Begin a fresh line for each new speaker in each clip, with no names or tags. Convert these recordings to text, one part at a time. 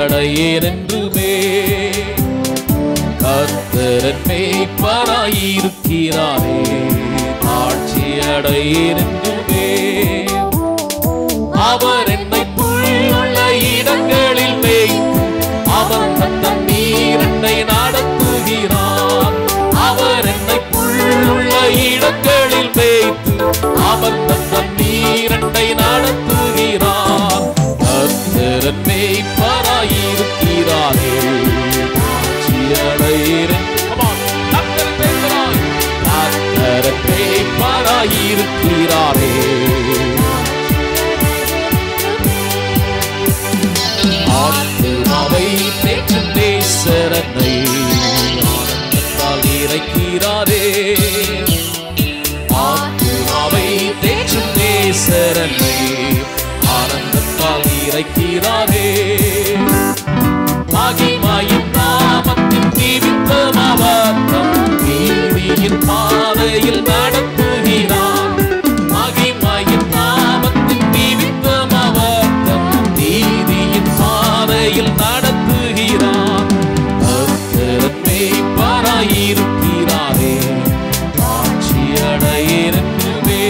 அடையேன் என்றுமே கர்த்தரன் மேய்ப்பராயிருக்கிறாரே தாழ்ச்சி அடையேன் என்றுமே அவர் என்னை புல்லுள்ள இடங்களில் மேய்த்து அவர் தன் நீரண்டை நடத்துகிறார் அவர் என்னை புல்லுள்ள இடங்களில் மேய்த்து அவர் தன் நீரண்டை நடத்துகிறார் கர்த்தரன் மேய்ப்பராயிருக்கிறாரே ஆட்சியடையிறேன் Come on, கர்த்தரன் மேய்ப்பராய் கர்த்தரன் மேய்ப்பராயிருக்கிறாரே ஆத்துமாவை தேற்றும் நேசரனை ஆனந்தத்தால் இறைக்கிறாரே ஆத்துமாவை தேற்றும் நேசரனை ஆனந்தத்தால் இறைக்கிறாரே மகிமையின் நாமத்தின் நிமித்தமாவத்தம் நீதியின் பாதையில் நடத்துகிறார் மகிமையின் நாமத்தின் நிமித்தமாவத்தம் நீதியின் பாதையில் நடத்துகிறார் கர்த்தரன் மேய்ப்பராயிருக்கிறாரே ஆட்சியடையிறங்குவே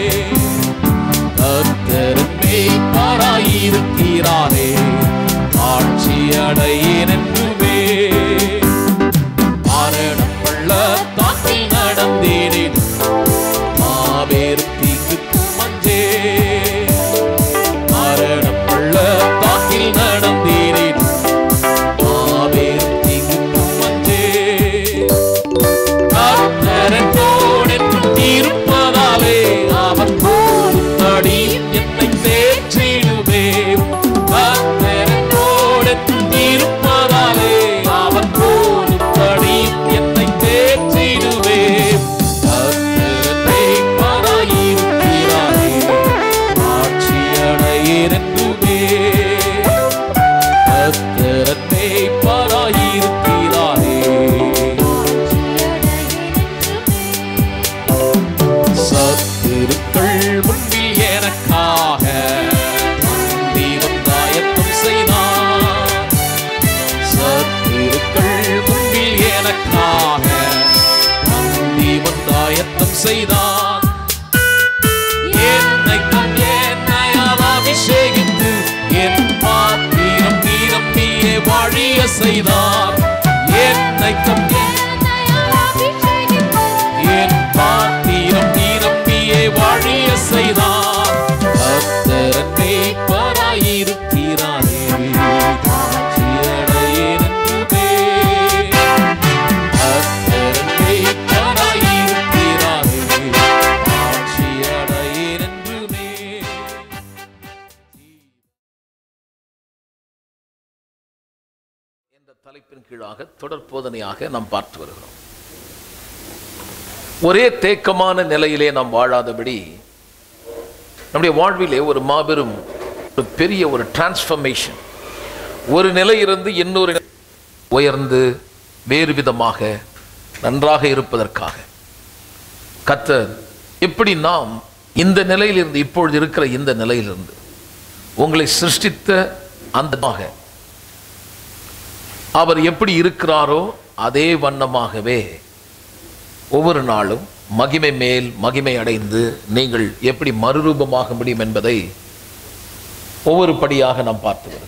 கர்த்தரன் மேய்ப்பராயிருக்கிறாரே ஆட்சியடையிறங்குவே மரணம் பள்ளத்தாக்கில் நடந்தேனேன் மாபெரும் தீங்குக்கு மஞ்சே மரணம் பள்ளத்தாக்கில் நடந்தேனேன் மாபெரும் தீங்குக்கு மஞ்சே கர்த்தரனோடென்றும் இருப்பதாலே அவன் போடும்படி என்னை தேற்றிடுவே கர்த்தரனோடென்றும் இருப்பதாலே அவன் போடும்படி என்னை தேற்றிடுவே கர்த்தரனை பராயிருக்கிறாரே ஆட்சியடையிறங்குவே கர்த்தரனை பராயிருக்கிறாரே சத்துருக்கள் முன்பில் எனக்காக தீவம் தாயத்தம் செய்தார் சத்துருக்கள் முன்பில் எனக்காக தீவம் தாயத்தம் செய்தார் என்னை தன் என்னையால் அபிஷேகித்து என் பாத்திரம் நீரம்பியே வாழிய செய்தார் என்னை தன் என் பாத்திரம் நீரம்பியே வாழிய செய்தார் கர்த்தரன் மேய்ப்பராயிருக்கிறாரே ஆட்சியடையிறங்குவே. கர்த்தரன் மேய்ப்பராயிருக்கிறாரே ஆட்சியடையிறங்குவே. என்ற தலைப்பின் கீழாக தொடர் போதனையாக நாம் பார்த்து வருகிறோம் ஒரே தேக்கமான நிலையிலே நாம் வாழாதபடி நம்முடைய வாழ்விலே ஒரு மாபெரும் ஒரு பெரிய ஒரு டிரான்ஸ்ஃபர்மேஷன் ஒரு நிலையிலிருந்து இன்னொரு நிலை உயர்ந்து வேறு விதமாக நன்றாக இருப்பதற்காக கத்தர் எப்படி நாம் இந்த நிலையிலிருந்து இப்பொழுது இருக்கிற இந்த நிலையிலிருந்து உங்களை சிருஷ்டித்த அந்த அவர் எப்படி இருக்கிறாரோ அதே வண்ணமாகவே ஒவ்வொரு நாளும் மகிமை மேல் மகிமை அடைந்து நீங்கள் எப்படி மறுரூபமாக முடியும் என்பதை ஒவ்வொரு படியாக நாம் பார்த்து வருகிறோம்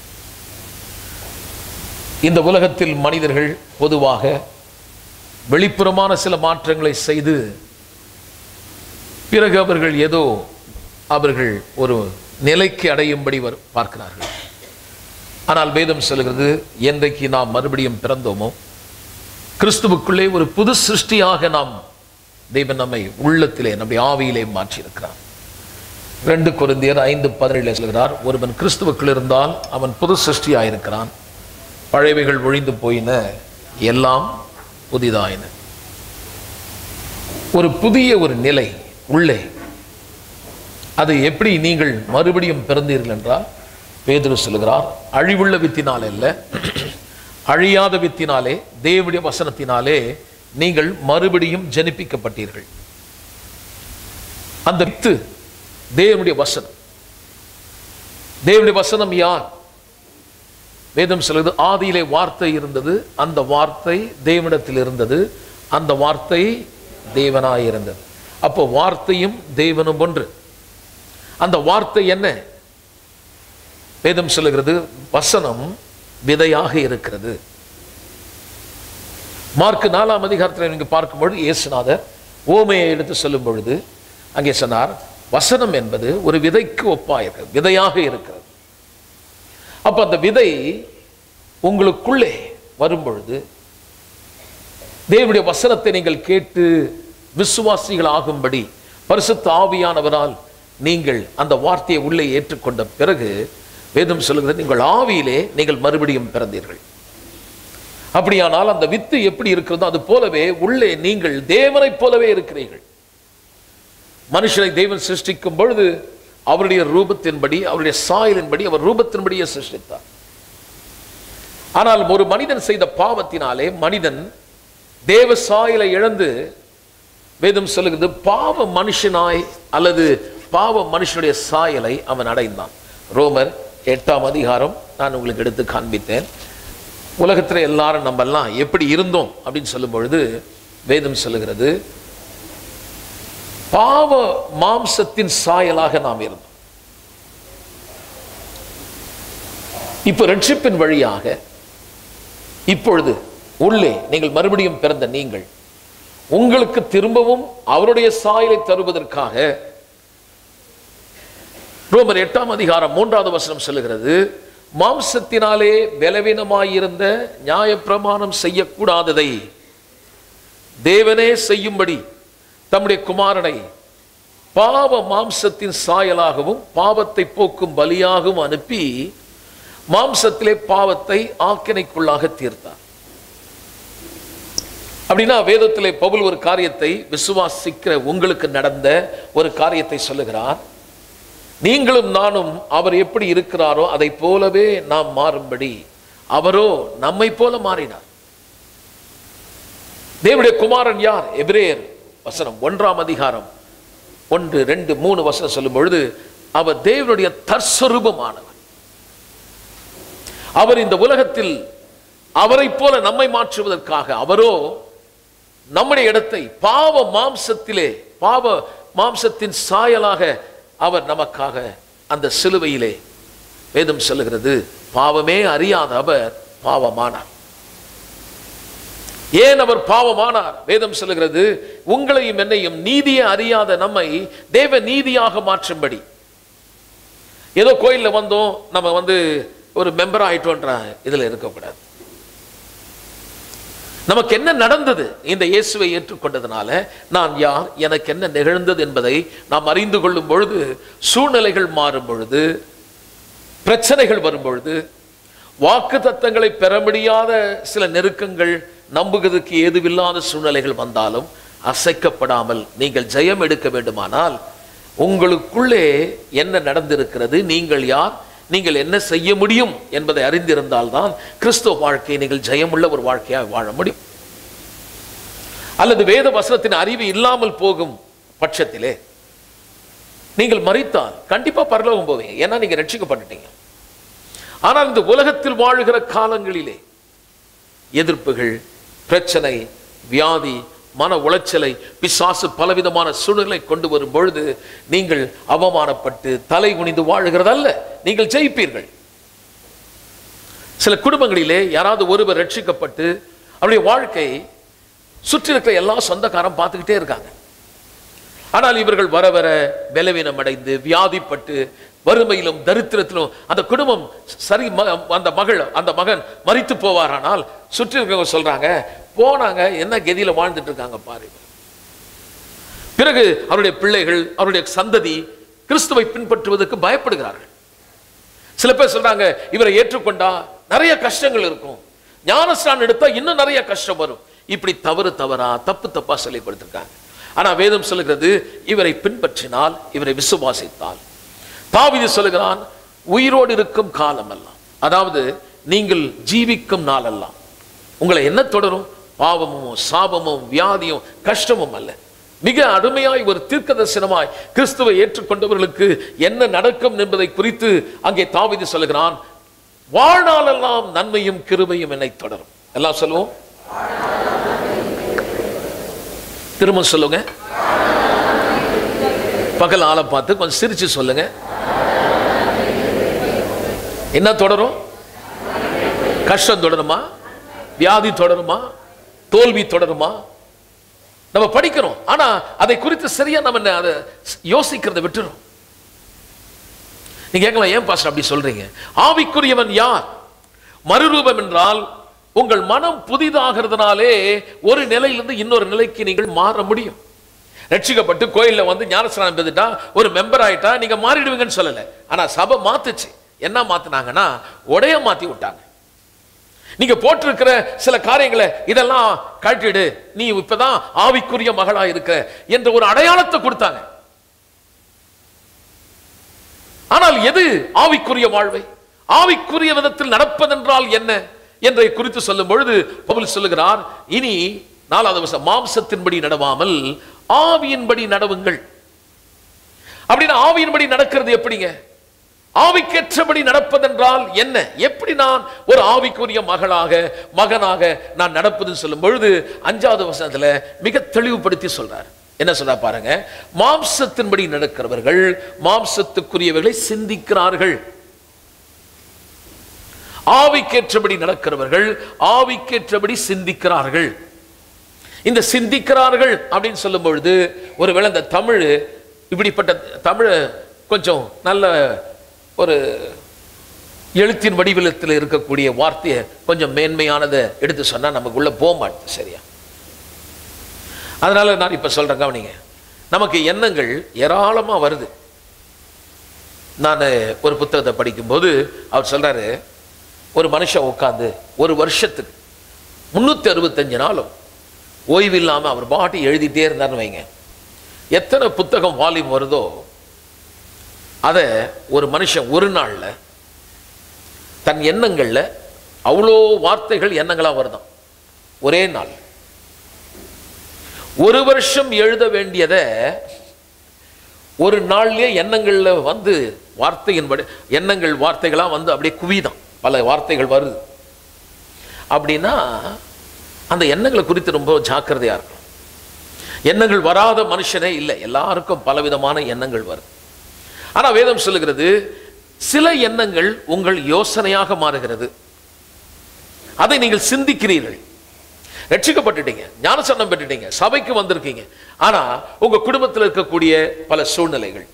இந்த உலகத்தில் மனிதர்கள் பொதுவாக வெளிப்புறமான சில மாற்றங்களை செய்து பிறகு அவர்கள் ஏதோ அவர்கள் ஒரு நிலைக்கு அடையும்படி வர்- பார்க்கிறார்கள் ஆனால் வேதம் சொல்கிறது என்றைக்கு நாம் மறுபடியும் பிறந்தோமோ கிறிஸ்துவுக்குள்ளே ஒரு புது சிருஷ்டியாக நாம் தெய்வன் நம்மை உள்ளத்திலே நம்முடைய ஆவியிலே மாற்றியிருக்கிறார் ரெண்டு கொரிந்தியர் ஐந்து பதினேழு சொல்கிறார் ஒருவன் கிறிஸ்துவுக்குள் இருந்தால் அவன் புது சிருஷ்டியாயிருக்கிறான் பழையவைகள் ஒழிந்து போயின எல்லாம் புதிதாயின ஒரு புதிய ஒரு நிலை உள்ளே அது எப்படி நீங்கள் மறுபடியும் பிறந்தீர்கள் என்றால் பேதுரு சொல்கிறார் அழிவுள்ள வித்தினால் அல்ல அழியாத வித்தினாலே தேவனுடைய வசனத்தினாலே நீங்கள் மறுபடியும் ஜனிப்பிக்கப்பட்டீர்கள் அந்த வித்து தேவனுடைய வசனம் தேவனுடைய வசனம் யார் வேதம் சொல்லுது ஆதியிலே வார்த்தை இருந்தது அந்த வார்த்தை தேவனிடத்தில் இருந்தது அந்த வார்த்தை தேவனாய் இருந்தது அப்போ வார்த்தையும் தேவனும் ஒன்று அந்த வார்த்தை என்ன வேதம் சொல்லுகிறது வசனம் விதையாக இருக்கிறது மார்க் நாலாம் அதிகாரத்தில் நீங்க பார்க்கும்பொழுது இயேசுநாதர் ஓமையை எடுத்து சொல்லும் பொழுது அங்கே சொன்னார் வசனம் என்பது ஒரு விதைக்கு ஒப்பாயிருக்கிறது விதையாக இருக்கிறது அப்ப அந்த விதை உங்களுக்குள்ளே வரும் பொழுது தேவனுடைய வசனத்தை நீங்கள் கேட்டு விசுவாசிகள் ஆகும்படி பரிசுத்த ஆவியானவரால் நீங்கள் அந்த வார்த்தையை உள்ளே ஏற்றுக்கொண்ட பிறகு வேதம் சொல்லுகிறது நீங்கள் ஆவியிலே நீங்கள் மறுபடியும் பிறந்தீர்கள் அப்படியானால் அந்த வித்து எப்படி இருக்கிறதோ அது போலவே உள்ளே நீங்கள் தேவனைப் போலவே இருக்கிறீர்கள் மனுஷனை தேவன் சிருஷ்டிக்கும் பொழுது அவருடைய ரூபத்தின்படி அவருடைய சாயலின்படி அவர் ரூபத்தின்படியே சிருஷ்டித்தார் ஆனால் ஒரு மனிதன் செய்த பாவத்தினாலே மனிதன் தேவ சாயலை இழந்து வேதம் சொல்லுகிறது பாவ மனுஷனாய் அல்லது பாவ மனுஷனுடைய சாயலை அவன் அடைந்தான் ரோமர் எட்டாம் அதிகாரம் நான் உங்களுக்கு எடுத்து காண்பித்தேன் உலகத்தில் எல்லாரும் நம்ம எல்லாம் எப்படி இருந்தோம் அப்படின்னு சொல்லும் பொழுது வேதம் சொல்லுகிறது பாவ மாம்சத்தின் சாயலாக நாம் இருந்தோம் இப்போ ரட்சிப்பின் வழியாக இப்பொழுது உள்ளே நீங்கள் மறுபடியும் பிறந்த நீங்கள் உங்களுக்கு திரும்பவும் அவருடைய சாயலை தருவதற்காக ரோமர் எட்டாம் அதிகாரம் மூன்றாவது வசனம் சொல்லுகிறது மாம்சத்தினாலே பலவீனமாயிருந்த நியாயப்பிரமாணம் செய்யக்கூடாததை தேவனே செய்யும்படி தம்முடைய குமாரனை பாவ மாம்சத்தின் சாயலாகவும் பாவத்தை போக்கும் பலியாகவும் அனுப்பி மாம்சத்திலே பாவத்தை ஆக்கினைக்குள்ளாக தீர்த்தார் அப்படின்னா வேதத்திலே பவுல் ஒரு காரியத்தை விசுவாசிக்கிற உங்களுக்கு நடந்த ஒரு காரியத்தை சொல்லுகிறார் நீங்களும் நானும் அவர் எப்படி இருக்கிறாரோ அதை போலவே நாம் மாறும்படி அவரோ நம்மை போல மாறினார் தேவனுடைய குமாரன் யார் எபிரேயர் வசனம் ஒன்றாம் அதிகாரம் ஒன்று ரெண்டு மூணு வசனம் சொல்லும் பொழுது அவர் தேவனுடைய தற்ஸ்வரூபமானவர் அவர் இந்த உலகத்தில் அவரைப் போல நம்மை மாற்றுவதற்காக அவரோ நம்முடைய இடத்தை பாவ மாம்சத்திலே பாவ மாம்சத்தின் சாயலாக அவர் நமக்காக அந்த சிலுவையிலே வேதம் சொல்லுகிறது பாவமே அறியாத அவர் பாவமானார் ஏன் அவர் பாவமானார் வேதம் சொல்லுகிறது உங்களையும் என்னையும் நீதியை அறியாத நம்மை தேவ நீதியாக மாற்றும்படி ஏதோ கோயில்ல வந்தோம் நம்ம வந்து ஒரு மெம்பர் ஆயிட்டோன்ற இதுல இருக்கக்கூடாது நமக்கு என்ன நடந்தது இந்த இயேசுவை ஏற்றுக்கொண்டதுனால நான் யார் எனக்கு என்ன நிகழ்ந்தது என்பதை நாம் அறிந்து கொள்ளும் பொழுது சூழ்நிலைகள் மாறும் பொழுது பிரச்சனைகள் வரும் பொழுது வாக்கு தத்தங்களை பெற முடியாத சில நெருக்கங்கள் நம்புகிறதுக்கு ஏதுவில்லாத சூழ்நிலைகள் வந்தாலும் அசைக்கப்படாமல் நீங்கள் ஜெயம் எடுக்க வேண்டுமானால் உங்களுக்குள்ளே என்ன நடந்திருக்கிறது நீங்கள் யார் நீங்கள் என்ன செய்ய முடியும் என்பதை அறிந்திருந்தால்தான் கிறிஸ்துவ வாழ்க்கையை நீங்கள் ஜெயமுள்ள ஒரு வாழ்க்கையாக வாழ முடியும் அல்லது வேத வசனத்தின் அறிவு இல்லாமல் போகும் பட்சத்திலே நீங்கள் மறித்தால் கண்டிப்பா பரலோகம் போவீங்க ஏன்னா நீங்க ரட்சிக்கப்பட்டுட்டீங்க ஆனால் இந்த உலகத்தில் வாழுகிற காலங்களிலே எதிர்ப்புகள் பிரச்சனை வியாதி மன உளைச்சலை பிசாசு பலவிதமான சூழ்நிலை கொண்டு வரும் பொழுது நீங்கள் அவமானப்பட்டு தலை குனிந்து வாழுகிறதல்ல நீங்கள் ஜெயிப்பீர்கள் சில குடும்பங்களிலே யாராவது ஒருவர் ரட்சிக்கப்பட்டு அவருடைய வாழ்க்கை சுற்றி இருக்கிற எல்லா சொந்தக்காரன் பார்த்துக்கிட்டே இருக்காங்க ஆனால் இவர்கள் வர வர பலவீனம் அடைந்து வியாதிப்பட்டு வறுமையிலும் தரித்திரத்திலும் அந்த குடும்பம் சரி ம- அந்த மகள் அந்த மகன் மறித்து போவாரானால் சுற்றி இருக்கவங்க சொல்றாங்க போனாங்க என்ன கதியில வாழ்ந்துட்டு இருக்காங்க பாருங்க பிறகு அவருடைய பிள்ளைகள் அவருடைய சந்ததி கிறிஸ்துவை பின்பற்றுவதற்கு பயப்படுகிறார்கள் சில பேர் சொல்றாங்க இவரை ஏற்றுக்கொண்டா நிறைய கஷ்டங்கள் இருக்கும் ஞானஸ்நானம் எடுத்தா இன்னும் நிறைய கஷ்டம் வரும் இப்படி தவறு தவறா தப்பு தப்பா சொல்லி கொடுத்திருக்காங்க ஆனா வேதம் சொல்லுகிறது இவரை பின்பற்றினால் இவரை விசுவாசித்தால் தாவீது சொல்லுகிறான் உயிரோடு இருக்கும் காலம் எல்லாம் அதாவது நீங்கள் ஜீவிக்கும் நாளெல்லாம் உங்களை என்ன தொடரும் பாவமும் சாபமும் வியாதியும் கஷ்டமும் அல்ல மிக அருமையாய் ஒரு தீர்க்கதரிசனமாய் கிறிஸ்துவை ஏற்றுக்கொண்டவர்களுக்கு என்ன நடக்கும் என்பதை குறித்து அங்கே தாவீது சொல்லுகிறான் வாழ்நாளெல்லாம் நன்மையும் கிருபையும் என்னை தொடரும் எல்லாம் சொல்லுவோம் திரும்ப சொல்லுங்க பகல் ஆளை பார்த்து கொஞ்சம் சிரிச்சு சொல்லுங்க என்ன தொடரும் கஷ்டம் தொடருமா வியாதி தொடருமா தோல்வி தொடருமா நம்ம படிக்கிறோம் ஆனா அதை குறித்து சரியா நம்ம என்ன அதை யோசிக்கிறத விட்டுறோம் நீங்க கேட்கலாம் ஏன் பாஸ்டர் அப்படி சொல்றீங்க ஆவிக்குரியவன் யார் மறுரூபம் என்றால் உங்கள் மனம் புதிதாகிறதுனாலே ஒரு நிலையிலிருந்து இன்னொரு நிலைக்கு நீங்கள் மாற முடியும் ரட்சிக்கப்பட்டு கோயில்ல வந்து ஞானஸ்நானம் பெற்றுட்டா ஒரு மெம்பர் ஆயிட்டா நீங்க மாறிடுவீங்கன்னு சொல்லல ஆனா சபை மாத்துச்சு என்ன மாத்துனாங்கன்னா உடைய மாத்தி விட்டாங்க நீங்க போட்டிருக்கிற சில காரியங்களை இதெல்லாம் கழட்டிடு நீ இப்பதான் ஆவிக்குரிய மகளா இருக்க என்ற ஒரு அடையாளத்தை கொடுத்தாங்க ஆனால் எது ஆவிக்குரிய வாழ்வை ஆவிக்குரிய விதத்தில் நடப்பதென்றால் என்ன என்பதை குறித்து சொல்லும் பொழுது பவுல் சொல்லுகிறார் இனி நாலாவது வருஷம் மாம்சத்தின்படி நடவாமல் ஆவியின்படி நடவுங்கள் அப்படின்னா ஆவியின்படி நடக்கிறது எப்படிங்க ஆவிக்கேற்றபடி நடப்பதென்றால் என்ன எப்படி நான் ஒரு ஆவிக்குரிய மகளாக மகனாக நான் நடப்பதுன்னு சொல்லும் பொழுது அஞ்சாவது வசனத்துல மிக தெளிவுபடுத்தி சொல்றார் என்ன சொல்றா பாருங்க மாம்சத்தின்படி நடக்கிறவர்கள் மாம்சத்துக்குரியவர்களை சிந்திக்கிறார்கள் ஆவிக்கேற்றபடி நடக்கிறவர்கள் ஆவிக்கேற்றபடி சிந்திக்கிறார்கள் இந்த சிந்திக்கிறார்கள் அப்படின்னு சொல்லும் பொழுது ஒருவேளை இந்த தமிழ் இப்படிப்பட்ட தமிழ் கொஞ்சம் நல்ல ஒரு எழுத்தின் வடிவத்தில் இருக்கக்கூடிய வார்த்தையை கொஞ்சம் மேன்மையானதை எடுத்து சொன்னா நமக்குள்ள போக மாட்டேது சரியா அதனால நான் இப்ப சொல்றேன் கவனிங்க நமக்கு எண்ணங்கள் ஏராளமா வருது நான் ஒரு புத்தகத்தை படிக்கும்போது அவர் சொல்றாரு ஒரு மனுஷன் உட்காந்து ஒரு வருஷத்துக்கு முன்னூத்தி அறுபத்தஞ்சு நாளும் ஓய்வு இல்லாம அவர் பாட்டி எழுதிட்டே இருந்தார்னு வைங்க எத்தனை புத்தகம் வால்யூம் வருதோ அதை ஒரு மனுஷன் ஒரு நாள்ல தன் எண்ணங்கள்ல அவ்வளோ வார்த்தைகள் எண்ணங்களா வருதாம் ஒரே நாள் ஒரு வருஷம் எழுத வேண்டியதை ஒரு நாள்லயே எண்ணங்கள்ல வந்து வார்த்தையின்படி எண்ணங்கள் வார்த்தைகளா வந்து அப்படியே குவிதான் பல வார்த்தைகள் வருது அப்படின்னா அந்த எண்ணங்களை குறித்து ரொம்ப ஜாக்கிரதையா இருக்கும் எண்ணங்கள் வராத மனுஷனே இல்லை எல்லாருக்கும் பலவிதமான எண்ணங்கள் வரும் ஆனா வேதம் சொல்லுகிறது சில எண்ணங்கள் உங்கள் யோசனையாக மாறுகிறது அதை நீங்கள் சிந்திக்கிறீர்கள் ரட்சிக்கப்பட்டுட்டீங்க ஞானசன்னம் பெற்றுட்டீங்க சபைக்கு வந்திருக்கீங்க ஆனா உங்க குடும்பத்தில் இருக்கக்கூடிய பல சூழ்நிலைகள்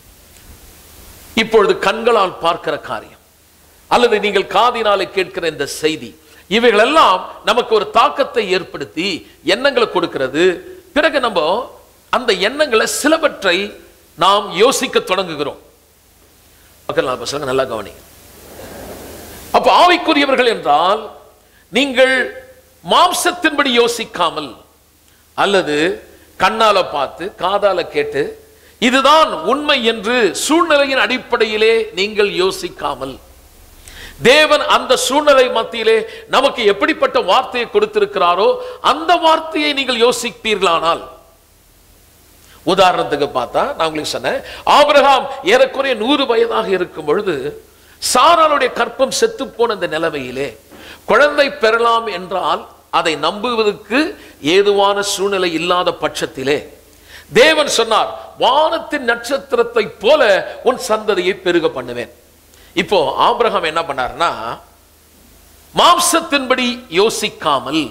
இப்பொழுது கண்களால் பார்க்கிற காரியம் அல்லது நீங்கள் காதினாலே கேட்கிற இந்த செய்தி இவைகளெல்லாம் நமக்கு ஒரு தாக்கத்தை ஏற்படுத்தி எண்ணங்களை கொடுக்கிறது பிறகு நம்ம அந்த எண்ணங்களை சிலவற்றை நாம் யோசிக்க தொடங்குகிறோம் மக்கள் நான் பசங்க நல்லா கவனிங்க அப்ப ஆவிக்குரியவர்கள் என்றால் நீங்கள் மாம்சத்தின்படி யோசிக்காமல் அல்லது கண்ணால பார்த்து காதால கேட்டு இதுதான் உண்மை என்று சூழ்நிலையின் அடிப்படையிலே நீங்கள் யோசிக்காமல் தேவன் அந்த சூழ்நிலை மத்தியிலே நமக்கு எப்படிப்பட்ட வார்த்தையை கொடுத்திருக்கிறாரோ அந்த வார்த்தையை நீங்கள் யோசிப்பீர்களானால் உதாரணத்துக்கு பார்த்தா நான் உங்களுக்கு சொன்னேன் ஆபிரகாம் ஏறக்குறைய நூறு வயதாக இருக்கும் பொழுது சாராளுடைய கற்பம் செத்து போன இந்த நிலைமையிலே குழந்தை பெறலாம் என்றால் அதை நம்புவதற்கு ஏதுவான சூழ்நிலை இல்லாத பட்சத்திலே தேவன் சொன்னார் வானத்தின் நட்சத்திரத்தை போல உன் சந்ததியை பெருக பண்ணுவேன் இப்போ ஆபிரகாம் என்ன பண்ணார்னா மாம்சத்தின்படி யோசிக்காமல்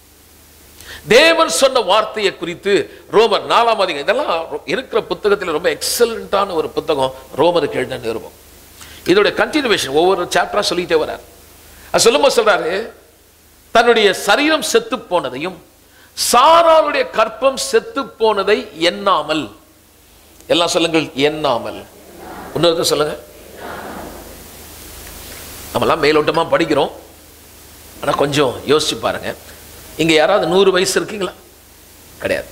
தேவன் சொன்ன வார்த்தையை குறித்து ரோமர் நாலாம் அதிகம் இதெல்லாம் இருக்கிற புத்தகத்தில் ரொம்ப எக்ஸலண்டான ஒரு புத்தகம் ரோமருக்கு எழுதின நிருபம் இதோட கண்டினியூவேஷன் ஒவ்வொரு சாப்டரா சொல்லிட்டே வரார் அது சொல்லும்போது சொல்றாரு தன்னுடைய சரீரம் செத்து போனதையும் சாராளுடைய கற்பம் செத்து போனதை எண்ணாமல் எல்லாம் சொல்லுங்கள் எண்ணாமல் இன்னொருத்தர் சொல்லுங்க நம்மலாம் மேலோட்டமா படிக்கிறோம் ஆனா கொஞ்சம் யோசிச்சு பாருங்க இங்க யாராவது நூறு வயசு இருக்கீங்களா கிடையாது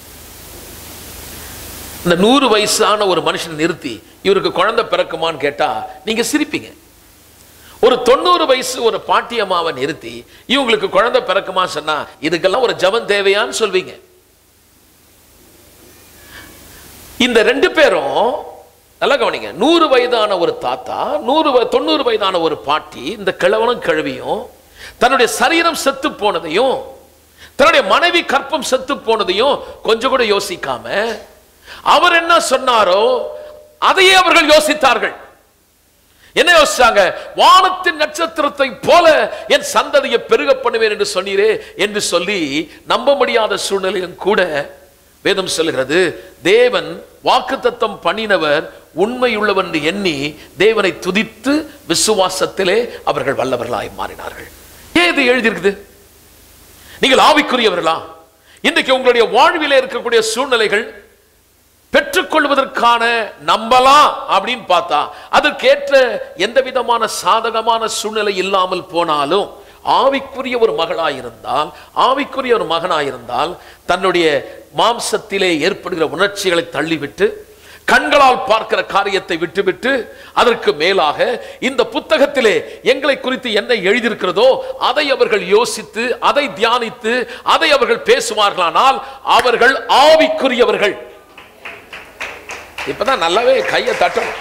இந்த நூறு வயசான ஒரு மனுஷனை நிறுத்தி இவருக்கு குழந்தை பிறக்குமான்னு கேட்டா நீங்க சிரிப்பீங்க ஒரு தொண்ணூறு வயசு ஒரு பாட்டி அம்மாவை நிறுத்தி இவங்களுக்கு குழந்தை பிறக்குமா சொன்னா இதுக்கெல்லாம் ஒரு ஜபம் தேவையான்னு சொல்வீங்க இந்த ரெண்டு பேரும் நல்லா கவனிங்க நூறு வயதான ஒரு தாத்தா நூறு வ- தொண்ணூறு வயதான ஒரு பாட்டி இந்த கிழவனும் கிழவியும் தன்னுடைய சரீரம் செத்து போனதையும் தன்னுடைய மனைவி கற்பம் செத்து போனதையும் கொஞ்சம் கூட யோசிக்காம அவர் என்ன சொன்னாரோ அதையே அவர்கள் யோசித்தார்கள் என்ன யோசிச்சாங்க வானத்தின் நட்சத்திரத்தை போல என் சந்ததியை பெருக பண்ணுவேன் என்று சொன்னீரே என்று சொல்லி நம்ப முடியாத சூழ்நிலையும் கூட வேதம் சொல்லுகிறது தேவன் வாக்குத்தத்தம் பண்ணினவர் உண்மையுள்ளவர் என்று எண்ணி தேவனை துதித்து விசுவாசத்திலே அவர்கள் வல்லவர்களாய் மாறினார்கள் ஏன் இது எழுதியிருக்குது நீங்கள் ஆவிக்குரியவர்களா இன்றைக்கு உங்களுடைய வாழ்விலே இருக்கக்கூடிய சூழ்நிலைகள் பெற்றுக்கொள்வதற்கான நம்பலாம் அப்படின்னு பார்த்தா அதற்கேற்ற எந்த விதமான சாதகமான சூழ்நிலை இல்லாமல் போனாலும் ஆவிக்குரிய ஒரு மகளாயிருந்தால் ஆவிக்குரிய ஒரு மகனாயிருந்தால் தன்னுடைய மாம்சத்திலே ஏற்படுகிற உணர்ச்சிகளை தள்ளிவிட்டு கண்களால் பார்க்கிற காரியத்தை விட்டுவிட்டு அதற்கு மேலாக இந்த புத்தகத்திலே எங்களை குறித்து என்ன எழுதியிருக்கிறதோ அதை அவர்கள் யோசித்து அதை தியானித்து அதை அவர்கள் பேசுவார்களானால் அவர்கள் ஆவிக்குரியவர்கள் இப்பதான் நல்லாவே கையை தட்டணும்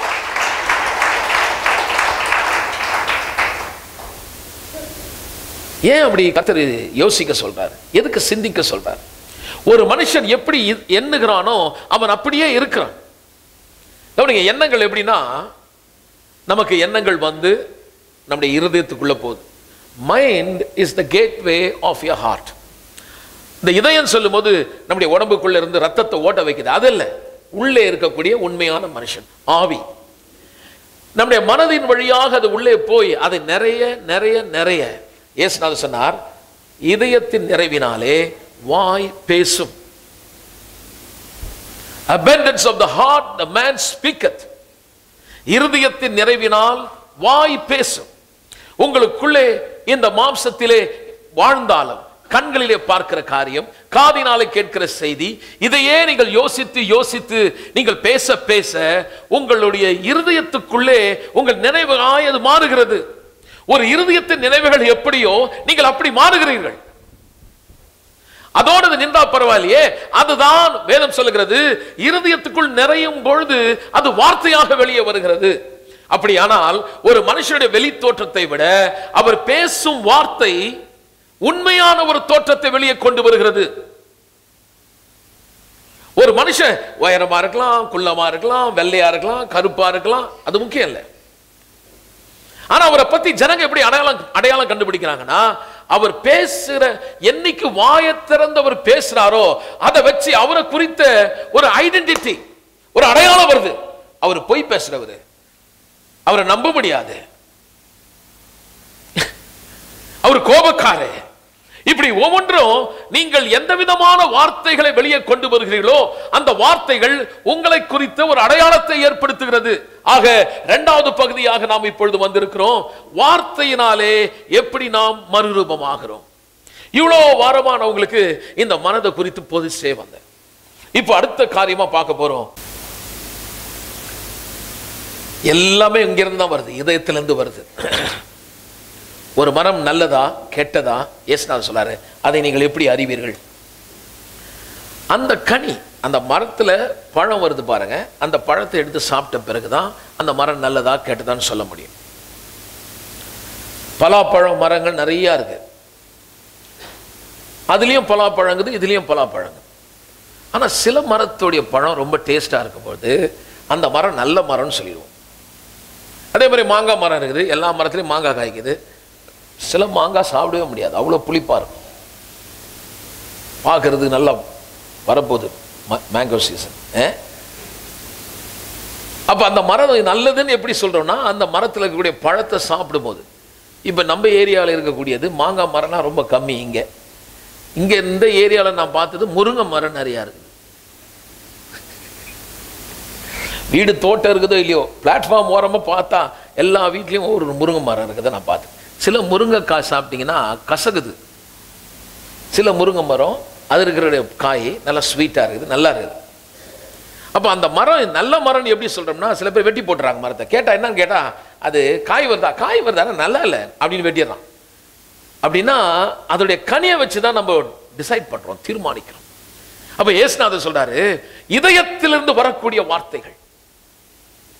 ஏன் அப்படி கத்தர் யோசிக்க சொல்றார் எதுக்கு சிந்திக்க சொல்றார் ஒரு மனுஷன் எப்படி இ- எண்ணுகிறானோ அவன் அப்படியே இருக்கிறான் கவனிங்க எண்ணங்கள் எப்படின்னா நமக்கு எண்ணங்கள் வந்து நம்முடைய இருதயத்துக்குள்ள போகுது mind is the gateway of your heart இந்த இதயம் சொல்லும்போது நம்முடைய உடம்புக்குள்ள இருந்து ரத்தத்தை ஓட்ட வைக்குது அது இல்ல உள்ளே இருக்கக்கூடிய உண்மையான மனுஷன் ஆவி நம்முடைய மனதின் வழியாக அது உள்ளே போய் அது நிறைய நிறைய நிறைய இயேசுநாதர் சொன்னார் இதயத்தின் நிறைவினாலே வாய் பேசும் abundance of the heart the man speaketh இருதயத்தின் நிறைவினால் வாய் பேசும் உங்களுக்குள்ளே இந்த மாம்சத்திலே வாழ்ந்தாலும் கண்களிலே பார்க்கிற காரியம் காதினாலே கேட்கிற செய்தி இதையே நீங்கள் யோசித்து யோசித்து நீங்கள் பேச பேச உங்களுடைய இருதயத்துக்குள்ளே உங்கள் நினைவாய் அது மாறுகிறது ஒரு இருதயத்தின் நினைவுகள் எப்படியோ நீங்கள் அப்படி மாறுகிறீர்கள் அதோடு அது நின்றா பரவாயில்லையே அதுதான் வேதம் சொல்லுகிறது இருதயத்துக்குள் நிறையும் பொழுது அது வார்த்தையாக வெளியே வருகிறது அப்படியானால் ஒரு மனுஷனுடைய வெளி தோற்றத்தை விட அவர் பேசும் வார்த்தை உண்மையான ஒரு தோற்றத்தை வெளியே கொண்டு வருகிறது ஒரு மனுஷன் உயரமா இருக்கலாம் குள்ளமா இருக்கலாம் வெள்ளையா இருக்கலாம் கருப்பா இருக்கலாம் அது முக்கியம் இல்லை ஆனா அவரை பத்தி ஜனங்க எப்படி அடையாளம் அடையாளம் கண்டுபிடிக்கிறாங்கன்னா அவர் பேசுற என்னைக்கு வாயை திறந்து அவர் பேசுறாரோ அதை வச்சு அவரை குறித்த ஒரு ஐடென்டிட்டி ஒரு அடையாளம் வருது அவர் பொய் பேசுறவரு அவரை நம்ப முடியாது அவர் கோபக்காரர் இப்படி ஒவ்வொன்றும் நீங்கள் எந்த விதமான வார்த்தைகளை வெளியே கொண்டு வருகிறீர்களோ அந்த வார்த்தைகள் உங்களை குறித்த ஒரு அடையாளத்தை ஏற்படுத்துகிறது ஆக இரண்டாவது பகுதியாக நாம் இப்பொழுது வந்திருக்கிறோம் வார்த்தையினாலே எப்படி நாம் மறுரூபமாகிறோம் இவ்வளோ வாரமா நான் உங்களுக்கு இந்த மனதை குறித்து பொதுசே வந்தேன் இப்போ அடுத்த காரியமா பார்க்க போறோம் எல்லாமே இங்கிருந்து தான் வருது இதயத்திலிருந்து வருது ஒரு மரம் நல்லதா கெட்டதா ஏசுநாதர் சொல்லாரு அதை நீங்கள் எப்படி அறிவீர்கள் அந்த கனி அந்த மரத்துல பழம் வருது பாருங்க அந்த பழத்தை எடுத்து சாப்பிட்ட பிறகுதான் அந்த மரம் நல்லதா கெட்டதான்னு சொல்ல முடியும் பலாப்பழம் மரங்கள் நிறைய இருக்கு அதுலேயும் பலாப்பழங்குது இதுலேயும் பலாப்பழங்குது ஆனா சில மரத்துடைய பழம் ரொம்ப டேஸ்டா இருக்கும்போது அந்த மரம் நல்ல மரம்னு சொல்லிடுவோம் அதே மாதிரி மாங்காய் மரம் இருக்குது எல்லா மரத்துலையும் மாங்காய் காய்க்குது சில மாங்காய் சாப்பிடவே முடியாது அவ்வளோ புளிப்பாக இருக்கும் பார்க்கறது நல்லா வரப்போகுது மேங்கோ சீசன் அப்போ அந்த மரம் நல்லதுன்னு எப்படி சொல்கிறோம்னா அந்த மரத்தில் இருக்கக்கூடிய பழத்தை சாப்பிடும்போது இப்போ நம்ம ஏரியாவில் இருக்கக்கூடியது மாங்காய் மரம்லாம் ரொம்ப கம்மி இங்கே இங்கே இந்த ஏரியாவில் நான் பார்த்தது முருங்கை மரம் நிறையா இருக்குது வீடு தோட்டம் இருக்குதோ இல்லையோ பிளாட்ஃபார்ம் ஓரமாக பார்த்தா எல்லா வீட்லேயும் ஒரு முருங்கை மரம் இருக்குதை நான் பார்த்தேன் சில முருங்கைக்காய் சாப்பிட்டீங்கன்னா கசகுது சில முருங்கை மரம் அது இருக்கிற காய் நல்லா ஸ்வீட்டாக இருக்குது நல்லா இருக்குது அப்போ அந்த மரம் நல்ல மரம்னு எப்படி சொல்கிறோம்னா சில பேர் வெட்டி போட்டுறாங்க மரத்தை கேட்டால் என்னன்னு கேட்டால் அது காய் வருதா காய் வருதா ஆனா நல்லா இல்லை அப்படின்னு வெட்டிடுறான் அப்படின்னா அதோடைய கனியை வச்சு தான் நம்ம டிசைட் பண்ணுறோம் தீர்மானிக்கிறோம் அப்போ ஏசுநாதர் சொல்றாரு இதயத்திலிருந்து வரக்கூடிய வார்த்தைகள்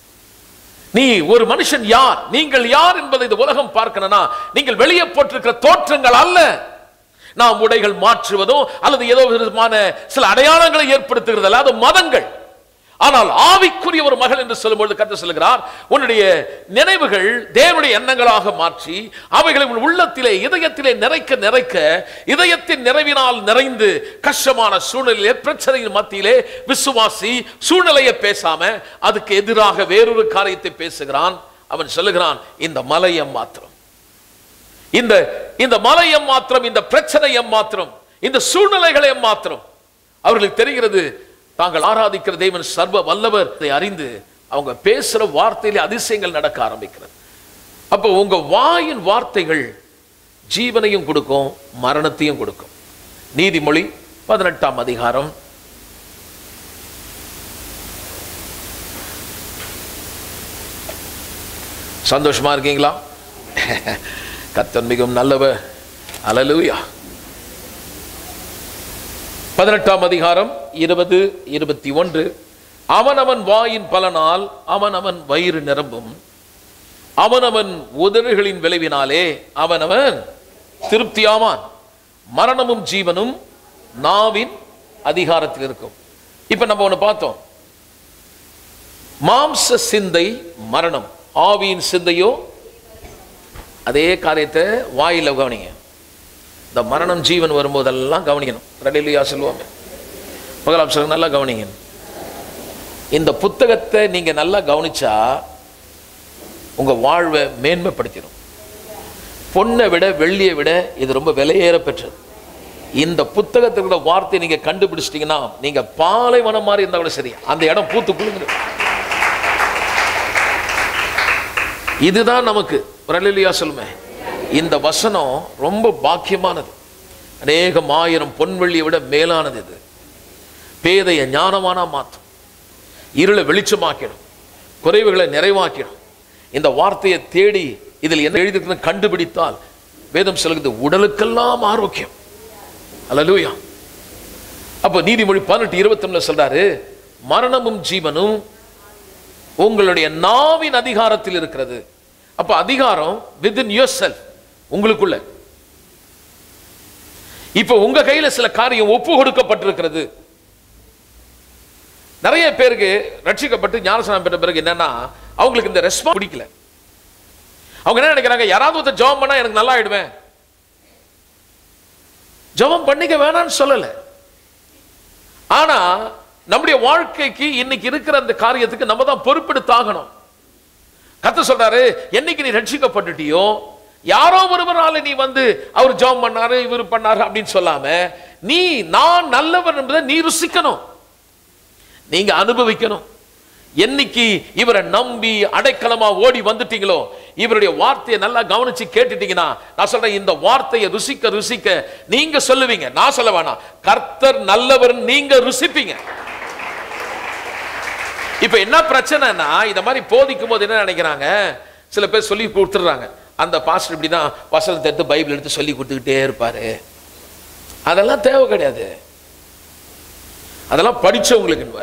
நீ ஒரு மனுஷன் யார் நீங்கள் யார் என்பதை இந்த உலகம் பார்க்கணும்னா நீங்கள் வெளியே போட்டிருக்கிற தோற்றங்கள் அல்ல நாம் உடைகள் மாற்றுவதும் அல்லது ஏதோ விதமான சில அடையாளங்களை ஏற்படுத்துகிறது அல்ல அது மதங்கள் ஆனால் ஆவிக்குரிய ஒரு மகள் என்று சொல்லும்போது கற்று சொல்கிறார் உன்னுடைய நினைவுகள் தேவனுடைய எண்ணங்களாக மாற்றி அவைகளை உன் உள்ளத்திலே இதயத்திலே நிறைக்க நிறைக்க இதயத்தின் நிறைவினால் நிறைந்து கஷ்டமான சூழ்நிலையிலே பிரச்சனையின் மத்தியிலே விசுவாசி சூழ்நிலையை பேசாம அதுக்கு எதிராக வேறொரு காரியத்தை பேசுகிறான் அவன் சொல்லுகிறான் இந்த மலையை மாத்திரம் இந்த இந்த மலையம் மாத்திரம் இந்த பிரச்சனையம் மாத்திரம் இந்த சூழ்நிலைகளை மாத்திரம் அவர்களுக்கு தெரிகிறது தாங்கள் ஆராதிக்கிற தேவன் சர்வ வல்லவர் இதை அறிந்து அவங்க பேசுற வார்த்தையிலே அதிசயங்கள் நடக்க ஆரம்பிக்கிறது அப்போ உங்க வாயின் வார்த்தைகள் ஜீவனையும் கொடுக்கும் மரணத்தையும் கொடுக்கும் நீதிமொழி பதினெட்டாம் அதிகாரம் சந்தோஷமா இருக்கீங்களா கத்தன் மிகவும் நல்லவர் அலலூயா பதினெட்டாம் அதிகாரம் இருபது இருபத்தி ஒன்று அவனவன் வாயின் பலனால் அவனவன் வயிறு நிரம்பும் அவனவன் உதடுகளின் விளைவினாலே அவனவன் திருப்தியாவான் மரணமும் ஜீவனும் நாவின் அதிகாரத்தில் இருக்கும் இப்ப நம்ம ஒண்ணு பார்த்தோம் மாம்ச சிந்தை மரணம் ஆவியின் சிந்தையோ அதே காரியத்தை வாயில கவனிங்க இந்த மரணம் ஜீவன் வரும்போதெல்லாம் கவனிக்கணும் ரெடிலியா சொல்லுவாங்க பகலாம் சொல்லுங்க நல்லா கவனிங்க இந்த புத்தகத்தை நீங்க நல்லா கவனிச்சா உங்க வாழ்வை மேன்மைப்படுத்திடும் பொண்ணை விட வெள்ளியை விட இது ரொம்ப விலையேற பெற்றது இந்த புத்தகத்துக்குள்ள வார்த்தை நீங்க கண்டுபிடிச்சிட்டீங்கன்னா நீங்க பாலைவனம் மாதிரி இருந்தா கூட சரி அந்த இடம் பூத்து குலுங்குது இதுதான் நமக்கு பிரலிலியா சொல்லுமே இந்த வசனம் ரொம்ப பாக்கியமானது அநேகம் ஆயிரம் பொன்வெள்ளியை விட மேலானது இது பேதைய ஞானமானா மாற்றும் இருளை வெளிச்சமாக்கிடும் குறைவுகளை நிறைவாக்கிடும் இந்த வார்த்தையை தேடி இதில் என்ன எழுதிருக்குன்னு கண்டுபிடித்தால் வேதம் சொல்லுகிறது உடலுக்கெல்லாம் ஆரோக்கியம் அல்லலூயா அப்போ நீதிமொழி பதினெட்டு இருபத்தி சொல்றாரு மரணமும் ஜீவனும் உங்களுடைய நாவின் அதிகாரத்தில் இருக்கிறது அப்ப அதிகாரம் வித்இன் யோர் செல்ஃப் உங்களுக்குள்ள இப்ப உங்க கையில சில காரியம் ஒப்பு கொடுக்கப்பட்டிருக்கிறது நிறைய பேருக்கு ரட்சிக்கப்பட்டு ஞானஸ்நானம் பெற்ற பிறகு என்னன்னா அவங்களுக்கு இந்த ரெஸ்பான்ஸ் பிடிக்கல அவங்க என்ன நினைக்கிறாங்க யாராவது ஒருத்தர் ஜெபம் பண்ணா எனக்கு நல்லா ஆயிடுவேன் ஜெபம் பண்ணிக்க வேணாம்னு சொல்லல ஆனா நம்முடைய வாழ்க்கைக்கு இன்னைக்கு இருக்கிற அந்த காரியத்துக்கு நம்ம தான் பொறுப்பெடுத்தாகணும் கத்த சொல்றாரு என்னைக்கு நீ ரட்சிக்கப்பட்டுட்டியோ யாரோ ஒருவரால நீ வந்து அவர் ஜெபம் பண்ணாரு இவர் பண்ணாரு அப்படின்னு சொல்லாம நீ நான் நல்லவர் என்பதை நீ ருசிக்கணும் நீங்க அனுபவிக்கணும் என்னைக்கு இவரை நம்பி அடைக்கலமா ஓடி வந்துட்டீங்களோ இவருடைய வார்த்தையை நல்லா கவனிச்சு கேட்டுட்டீங்கன்னா நான் சொல்றேன் இந்த வார்த்தையை ருசிக்க ருசிக்க நீங்க சொல்லுவீங்க நான் சொல்ல வேணாம் கர்த்தர் நல்லவர் நீங்க ருசிப்பீங்க இப்ப என்ன பிரச்சனைனா இந்த மாதிரி போதிக்கும் போது என்ன நினைக்கிறாங்க சில பேர் சொல்லி கொடுத்துடுறாங்க அந்த பாஸ்டர் இப்படிதான் வசனத்தை எடுத்து பைபிள் எடுத்து சொல்லி கொடுத்துக்கிட்டே இருப்பாரு அதெல்லாம் தேவை கிடையாது அதெல்லாம் படிச்சவங்களுக்கு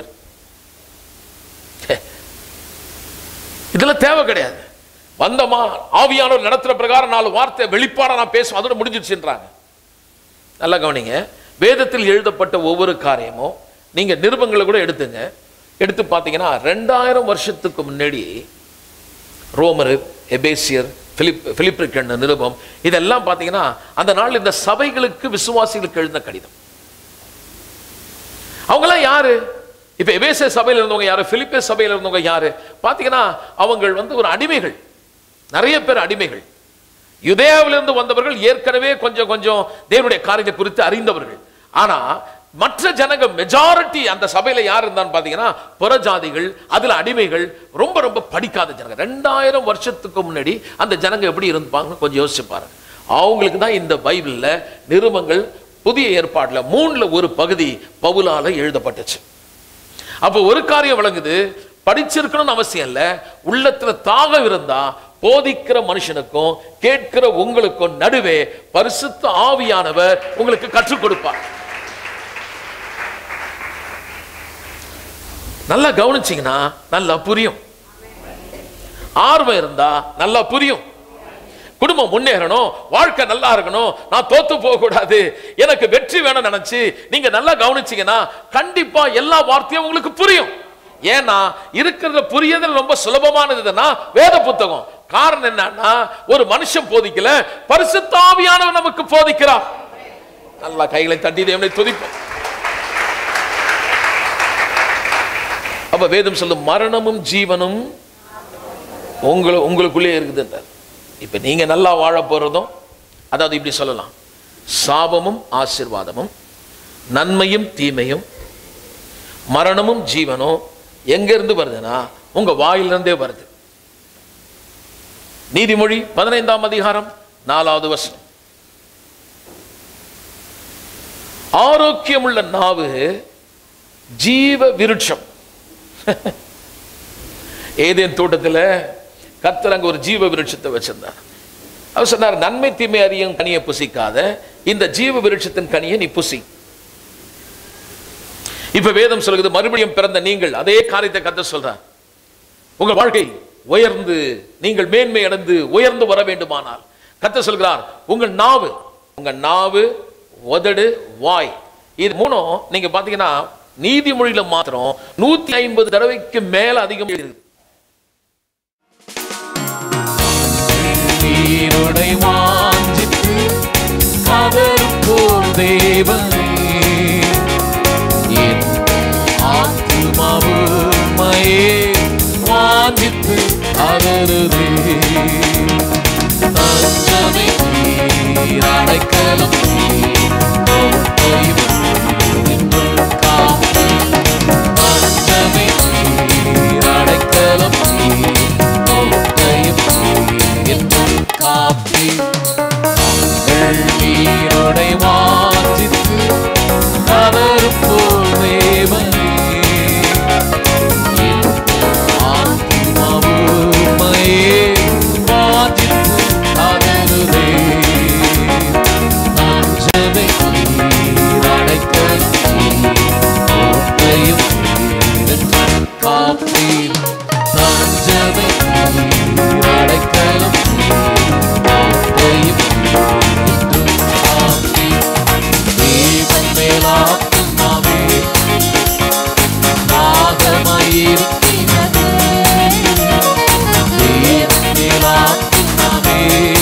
இதெல்லாம் தேவை கிடையாது வந்தமா ஆவியானவர் நடத்துற பிரகாரம் நாலு வார்த்தை வெளிப்பாட நான் பேசும் அதோட முடிஞ்சிருச்சுன்றாங்க நல்லா கவனிங்க வேதத்தில் எழுதப்பட்ட ஒவ்வொரு காரியமும் நீங்க நிருபங்களை கூட எடுத்துங்க எடுத்து பார்த்தீங்கன்னா ரெண்டாயிரம் வருஷத்துக்கு முன்னாடி ரோமரு எபேசியர் பிலிப் பிலிப்பிரிக்கன் நிருபம் இதெல்லாம் பார்த்தீங்கன்னா அந்த நாள் இந்த சபைகளுக்கு விசுவாசிகளுக்கு எழுதின கடிதம் அவங்களாம் யாரு இப்ப எபேசிய சபையில் இருந்தவங்க யாரு பிலிப்பே சபையில் இருந்தவங்க யாரு பார்த்தீங்கன்னா அவங்க வந்து ஒரு அடிமைகள் நிறைய பேர் அடிமைகள் யுதேயாவிலிருந்து வந்தவர்கள் ஏற்கனவே கொஞ்சம் கொஞ்சம் தேவனுடைய காரியத்தை குறித்து அறிந்தவர்கள் ஆனா மற்ற ஜனங்க மெஜாரிட்டி அந்த சபையில யார் இருந்தான்னு பாத்தீங்கன்னா புறஜாதிகள் அதுல அடிமைகள் ரொம்ப ரொம்ப படிக்காத ஜனங்க ரெண்டாயிரம் வருஷத்துக்கு முன்னாடி அந்த ஜனங்க எப்படி இருப்பாங்கன்னு கொஞ்சம் யோசிச்சு பாருங்க அவங்களுக்கு தான் இந்த பைபிள்ல நிருபங்கள் புதிய ஏற்பாடுல மூணுல ஒரு பகுதி பவுலால எழுதப்பட்டுச்சு அப்போ ஒரு காரியம் விளங்குது படிச்சிருக்கணும்னு அவசியம் இல்ல உள்ளத்துல தாகம் இருந்தா போதிக்கிற மனுஷனுக்கும் கேட்கிற உங்களுக்கும் நடுவே பரிசுத்த ஆவியானவர் உங்களுக்கு கற்றுக் கொடுப்பார் நல்லா கவனிச்சீங்கன்னா நல்லா புரியும் ஆர்வம் இருந்தா நல்லா புரியும் குடும்பம் முன்னேறணும் வாழ்க்கை நல்லா இருக்கணும் நான் தோத்து போக கூடாது எனக்கு வெற்றி வேணும்னு நினைச்சு நீங்க நல்லா கவனிச்சீங்கன்னா கண்டிப்பா எல்லா வார்த்தையும் உங்களுக்கு புரியும் ஏன்னா இருக்கிறத புரியதல் ரொம்ப சுலபமானது எதுன்னா வேத புத்தகம் காரணம் என்னன்னா ஒரு மனுஷன் போதிக்கல பரிசுத்தாவியானவர் நமக்கு போதிக்கிறார் நல்லா கைகளை தட்டி தேவனை துதிப்போம் அப்ப வேதம் சொல்லும் மரணமும் ஜீவனும் உங்களை உங்களுக்குள்ளே இருக்குதுன்றார் இப்ப நீங்க நல்லா வாழ போறதும் அதாவது இப்படி சொல்லலாம் சாபமும் ஆசீர்வாதமும் நன்மையும் தீமையும் மரணமும் ஜீவனும் எங்க இருந்து வருதுன்னா உங்க வாயிலிருந்தே வருது நீதிமொழி பதினைந்தாம் அதிகாரம் நாலாவது வசனம் ஆரோக்கியமுள்ள நாவு ஜீவ விருட்சம் ஏதேன் தோட்டத்தில் கர்த்தர் அங்க ஒரு ஜீவ விருட்சத்தை வச்சிருந்தார் அவர் சொன்னார் நன்மை தீமை அறியும் கனியை புசிக்காத இந்த ஜீவ விருட்சத்தின் கனியை நீ புசி இப்ப வேதம் சொல்லுகிறது மறுபடியும் பிறந்த நீங்கள் அதே காரியத்தை கத்த சொல்றார் உங்கள் வாழ்க்கை உயர்ந்து நீங்கள் மேன்மை அடைந்து உயர்ந்து வர வேண்டுமானால் கத்த சொல்கிறார் உங்கள் நாவு உங்க நாவு உதடு வாய் இது மூணும் நீங்க பாத்தீங்கன்னா நீதிமொழியில மாத்திரம் நூத்தி ஐம்பது தடவைக்கு மேல அதிகம் இருக்குது
நீருடை வாஞ்சித்து கதறும் போல் தேவனே என் ஆத்துமாவுமையே வாஞ்சித்து கதறுதே தஞ்சமே நீர் அடைக்கலம் நீர் கோட்டையும் என்றும் காப்பு தஞ்சமே நீர் அடைக்கலம் நீர் கோட்டையும் நீர் என்றும் காப்பி நாங்கள் நீரோடை வாஞ்சித்து கதறும் போல் தேவனே என் ஆத்துமாவுமையே வாஞ்சித்து கதறுதே தஞ்சமே நீர் அடைக்கலம் நீர் கோட்டையும் நீர் என்றும் காப்பி தஞ்சமே நீர் அடைக்கலம் நீர் கோட்டையும் நீர் என்றும் காப்பி தேவன் மேலாத்துமாவே நாகமாயிருக்கிறது தேவன் மேலாத்துமாவே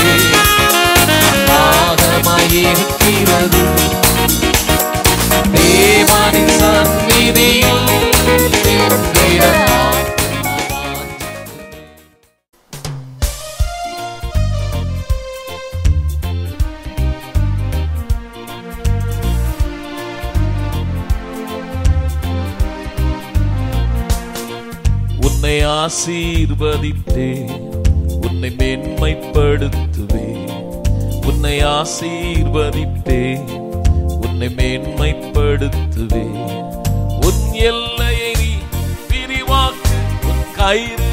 நாகமாயிருக்கிறது தேவனின் சந்நிதியில் நின்றிட ஆத்துமாவான் உன்னை ஆசீர்வதித்தே உன்னை மேன்மைப்படுத்துவே உன்னை ஆசீர்வதித்தே உன்னை மேன்மைப்படுத்துவே உன் எல்லையை நீ விரிவாக்கு உன் கயிறு